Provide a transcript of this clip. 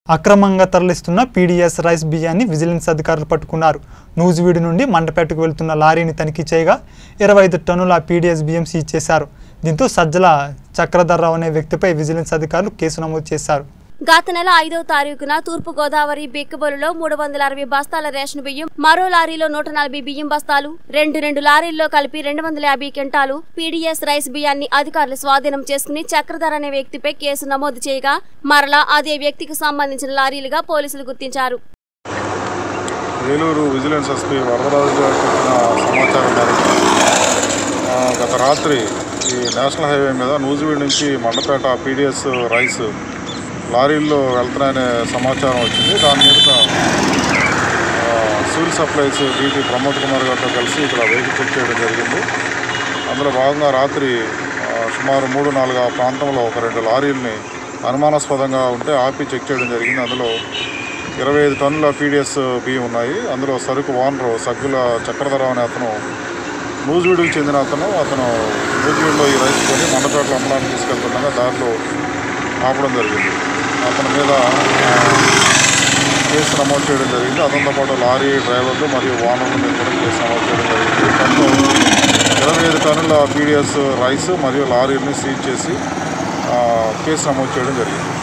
అక్రమంగా తరలిస్తున్న PDS rice బియ్యాన్ని విజిలెన్స్ అధికారులు పట్టుకున్నారు నూజివీడు నుండి మండపేటకు వెళ్తున్న లారీని తనిఖీ చేయగా ఇరవై ఐదు టన్నుల పీడీఎస్ బియ్యం సీజ్ చేశారు దీంతో సజ్జల చక్రధర్రావు అనే వ్యక్తిపై విజిలెన్స్ అధికారులు కేసు నమోదు చేశారు గత నెల ఐదవ తారీఖున తూర్పు గోదావరి బిక్కబోలులో మూడు వందల అరవై బస్తాల రేషన్ బియ్యం మరో లారీలో నూట నలభై బియ్యం బస్తాలు రెండు రెండు లారీల్లో కలిపి రెండు వందల యాభై క్వింటాలు పీడీఎస్ రైస్ బియ్యాన్ని అధికారులు స్వాధీనం చేసుకుని చక్రధర్ అనే వ్యక్తిపై కేసు నమోదు చేయగా మరలా అదే వ్యక్తికి సంబంధించిన లారీలుగా పోలీసులు గుర్తించారు ఏలూరు విజిలెన్స్ ఎస్పీ వరదరాజు గారికి వచ్చిన సమాచారం మేరకు ఆ, గత రాత్రి ఈ నేషనల్ హైవే మీద నూజివీడ్ నుంచి మండపేట పీడిఎస్ రైస్ లారీల్లో వెళ్తున్నాయనే సమాచారం వచ్చింది దాని మీద ఆ, civil supplies DT Pramod Kumar గారితో కలిసి ఇక్కడ వెహికల్ చెక్ చేయడం జరిగింది అందులో భాగంగా రాత్రి ఆ, సుమారు మూడు నాలుగు ఆ ప్రాంతంలో ఒక రెండు లారీల్ని అనుమానాస్పదంగా ఉంటే ఆపి చెక్ చేయడం జరిగింది అందులో ఇరవై ఐదు టన్నుల పీడిఎస్ బియ్యం ఉన్నాయి అందులో సరుకు ఓనరు సగ్గుల చక్రధరం అనే అతను నూజివీడుకు చెందిన అతను అతను నూజివీడులో ఈ రైస్ కొని మండపేటలో అమ్మడానికి తీసుకెళ్తుండగా దారిలో ఆపడం జరిగింది అతని మీద ఆ, కేసు నమోదు చేయడం జరిగింది అతనితో పాటు లారీ డ్రైవర్లు మరియు ఓనర్ల మీద కూడా కేసు నమోదు చేయడం జరిగింది దాంట్లో ఇరవై ఐదు టన్నుల పీడిఎస్ రైస్ మరియు లారీని సీజ్ చేసి ఆ, కేసు నమోదు చేయడం జరిగింది